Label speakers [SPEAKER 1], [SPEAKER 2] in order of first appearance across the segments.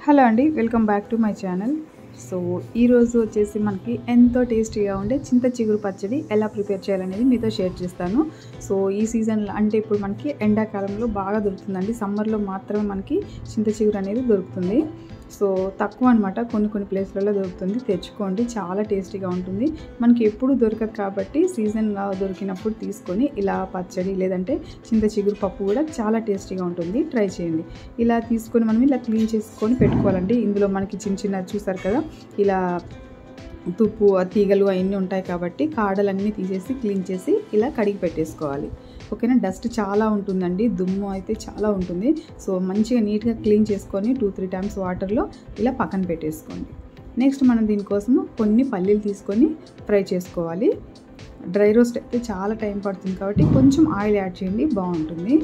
[SPEAKER 1] hello అండి welcome back to my channel so ఈరోజు వచ్చేసి మనకి ఎంతో టేస్టీగా ఉండే చింత చిగురు పచ్చడి ఎలా ప్రిపేర్ చేయాలనేది మీతో షేర్ చేస్తాను సో ఈ సీజన్లో అంటే ఇప్పుడు మనకి ఎండాకాలంలో బాగా దొరుకుతుందండి సమ్మర్లో మాత్రమే మనకి చింత చిగురు అనేది దొరుకుతుంది సో తక్కువ అనమాట కొన్ని కొన్ని ప్లేస్లలో దొరుకుతుంది తెచ్చుకోండి చాలా టేస్టీగా ఉంటుంది మనకి ఎప్పుడు దొరకదు కాబట్టి సీజన్గా దొరికినప్పుడు తీసుకొని ఇలా పచ్చడి లేదంటే చింత చిగురు పప్పు కూడా చాలా టేస్టీగా ఉంటుంది ట్రై చేయండి ఇలా తీసుకొని మనం ఇలా క్లీన్ చేసుకొని పెట్టుకోవాలండి ఇందులో మనకి చిన్న చిన్న చూసారు కదా ఇలా తుప్పు ఆ తీగలు అవన్నీ ఉంటాయి కాబట్టి కాడలన్నీ తీసేసి క్లీన్ చేసి ఇలా కడిగి పెట్టేసుకోవాలి ఓకేనా డస్ట్ చాలా ఉంటుందండి దుమ్ము అయితే చాలా ఉంటుంది సో మంచిగా నీట్గా క్లీన్ చేసుకొని టూ త్రీ టైమ్స్ వాటర్లో ఇలా పక్కన పెట్టేసుకోండి నెక్స్ట్ మనం దీనికోసం కొన్ని పల్లీలు తీసుకొని ఫ్రై చేసుకోవాలి డ్రై రోస్ట్ అయితే చాలా టైం పడుతుంది కాబట్టి కొంచెం ఆయిల్ యాడ్ చేయండి బాగుంటుంది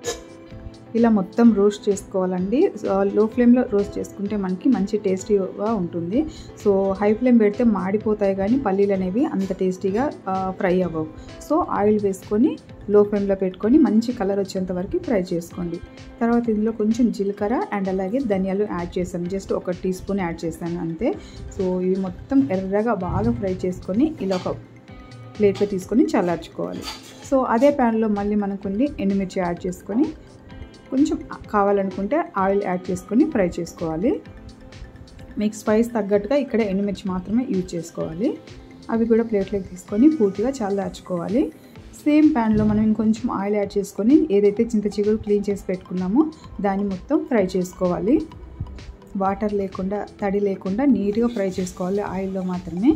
[SPEAKER 1] ఇలా మొత్తం రోస్ట్ చేసుకోవాలండి లో ఫ్లేమ్లో రోస్ట్ చేసుకుంటే మనకి మంచి టేస్టీగా ఉంటుంది సో హై ఫ్లేమ్ పెడితే మాడిపోతాయి కానీ పల్లీలు అనేవి అంత టేస్టీగా ఫ్రై అవ్వవు సో ఆయిల్ వేసుకొని లో ఫ్లేమ్లో పెట్టుకొని మంచి కలర్ వచ్చేంత వరకు ఫ్రై చేసుకోండి తర్వాత ఇందులో కొంచెం జీలకర్ర అండ్ అలాగే ధనియాలు యాడ్ చేశాను జస్ట్ ఒక టీ స్పూన్ యాడ్ చేశాను అంతే సో ఇవి మొత్తం ఎర్రగా బాగా ఫ్రై చేసుకొని ఇలా ఒక ప్లేట్లో తీసుకొని చల్లార్చుకోవాలి సో అదే ప్యాన్లో మళ్ళీ మనం కొన్ని ఎండుమిర్చి యాడ్ చేసుకొని కొంచెం కావాలనుకుంటే ఆయిల్ యాడ్ చేసుకొని ఫ్రై చేసుకోవాలి మీకు స్పైస్ తగ్గట్టుగా ఇక్కడ ఎండుమిర్చి మాత్రమే యూజ్ చేసుకోవాలి అవి కూడా ప్లేట్లోకి తీసుకొని పూర్తిగా చల్లార్చుకోవాలి సేమ్ ప్యాన్లో మనం ఇంకొంచెం ఆయిల్ యాడ్ చేసుకొని ఏదైతే చింత చిగురు క్లీన్ చేసి పెట్టుకున్నామో దాన్ని మొత్తం ఫ్రై చేసుకోవాలి వాటర్ లేకుండా తడి లేకుండా నీట్గా ఫ్రై చేసుకోవాలి ఆయిల్లో మాత్రమే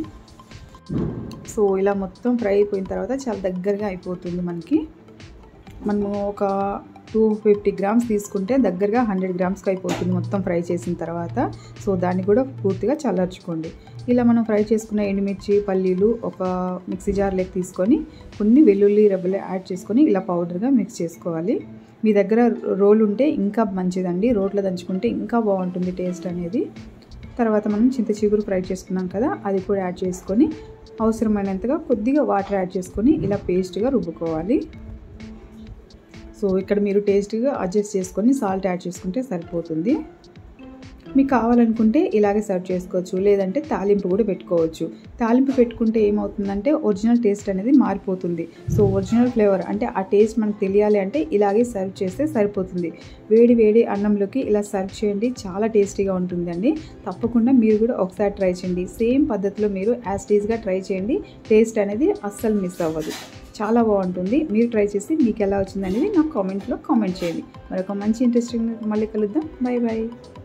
[SPEAKER 1] సో ఇలా మొత్తం ఫ్రై అయిపోయిన తర్వాత చాలా దగ్గరగా అయిపోతుంది మనకి మనము ఒక టూ ఫిఫ్టీ గ్రామ్స్ తీసుకుంటే దగ్గరగా హండ్రెడ్ గ్రామ్స్కి అయిపోతుంది మొత్తం ఫ్రై చేసిన తర్వాత సో దాన్ని కూడా పూర్తిగా చల్లార్చుకోండి ఇలా మనం ఫ్రై చేసుకున్న ఎండుమిర్చి పల్లీలు ఒక మిక్సీ జార్లోకి తీసుకొని కొన్ని వెల్లుల్లి రెబ్బలు యాడ్ చేసుకొని ఇలా పౌడర్గా మిక్స్ చేసుకోవాలి మీ దగ్గర రోల్ ఉంటే ఇంకా మంచిదండి రోట్లో దంచుకుంటే ఇంకా బాగుంటుంది టేస్ట్ అనేది తర్వాత మనం చింత చిగురు ఫ్రై చేసుకున్నాం కదా అది కూడా యాడ్ చేసుకొని అవసరమైనంతగా కొద్దిగా వాటర్ యాడ్ చేసుకొని ఇలా పేస్ట్గా రుబ్బుకోవాలి సో ఇక్కడ మీరు టేస్ట్గా అడ్జస్ట్ చేసుకొని సాల్ట్ యాడ్ చేసుకుంటే సరిపోతుంది మీకు కావాలనుకుంటే ఇలాగే సర్వ్ చేసుకోవచ్చు లేదంటే తాలింపు కూడా పెట్టుకోవచ్చు తాలింపు పెట్టుకుంటే ఏమవుతుందంటే ఒరిజినల్ టేస్ట్ అనేది మారిపోతుంది సో ఒరిజినల్ ఫ్లేవర్ అంటే ఆ టేస్ట్ మనకు తెలియాలి అంటే ఇలాగే సర్వ్ చేస్తే సరిపోతుంది వేడి వేడి అన్నంలోకి ఇలా సర్వ్ చేయండి చాలా టేస్టీగా ఉంటుందండి తప్పకుండా మీరు కూడా ఒకసారి ట్రై చేయండి సేమ్ పద్ధతిలో మీరు యాజ్ టీజ్గా ట్రై చేయండి టేస్ట్ అనేది అస్సలు మిస్ అవ్వదు చాలా బాగుంటుంది మీరు ట్రై చేసి మీకు ఎలా వచ్చింది అనేది నాకు కామెంట్లో కామెంట్ చేయండి మరొక మంచి ఇంట్రెస్టింగ్ మళ్ళీ కలుద్దాం బాయ్ బాయ్